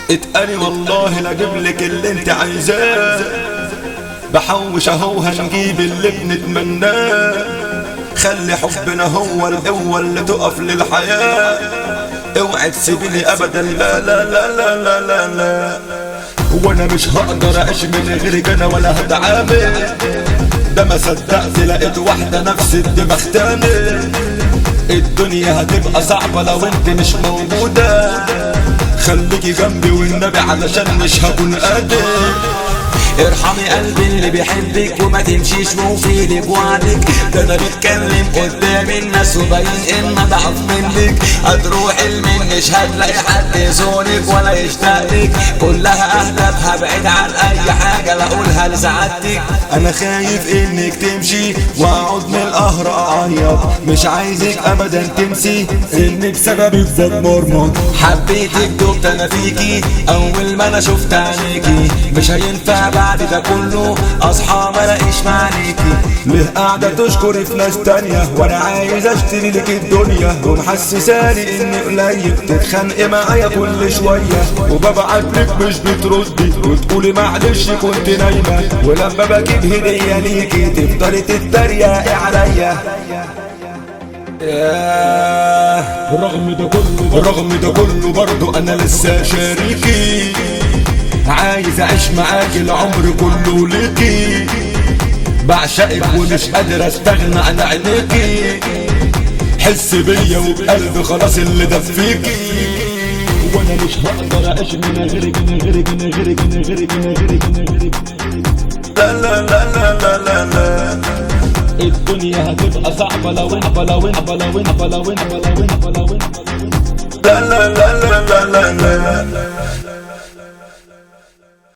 اتقالي والله لا اجيب لك اللي انت عايزاه بحوش اهو هنجيب اللي بنتمناه خلي حبنا هو القوة اللي تقف للحياة اوعي تسيبيني ابدا لا لا لا لا لا لا لا وانا مش هقدر اعيش من غيرك انا ولا هتعامل ده ما صدقت لقيت واحدة نفس الدماغ تاني الدنيا هتبقى صعبة لو انت مش موجودة خليكي جنبي والنبي علشان مش هكون قادر ارحمي قلبي اللي بيحبك وما تمشيش وفي لك وعدك ده انا بتكلم قدام الناس وباين ان ضعف منك هتروح المن مش هتلاقي حد يزورك ولا يشتاق لك كلها اهدافها بعيد عن اي حاجه لا اقولها لسعادتك انا خايف انك تمشي واقعد من القهر اعيط مش عايزك ابدا تنسي ان بسببك زاد مرمط حبيتك دوبت انا فيكي اول ما انا شفت عينيكي مش هينفع بعد ده كله اصحى ما الاقيش معاكي ليه قاعدة تشكري في ناس تانية وانا عايز اشتري لك الدنيا ومحسساني اني قليل تتخانقي معايا كل شوية وببعت لك مش بتردي وتقولي معلش كنت نايمة ولما بجيب هدية ليكي تفضلي تتريقي عليا ياه رغم ده كله رغم ده كله برضو انا لسه شريكي عايز اعيش معاكي العمر كله ليكي بعشقك ومش قادر استغنى عن عينيكي حس بيا وبقلبي خلاص اللي ده فيكي وانا مش هقدر اعيش من غيرك من غيرك من غيرك من غيرك من غيرك من غيرك لا لا لا لا لا لا لا الدنيا هتبقى صعبة لو انت لو انت لو انت لو انت لو انت لو انت لا لا لا لا لا لا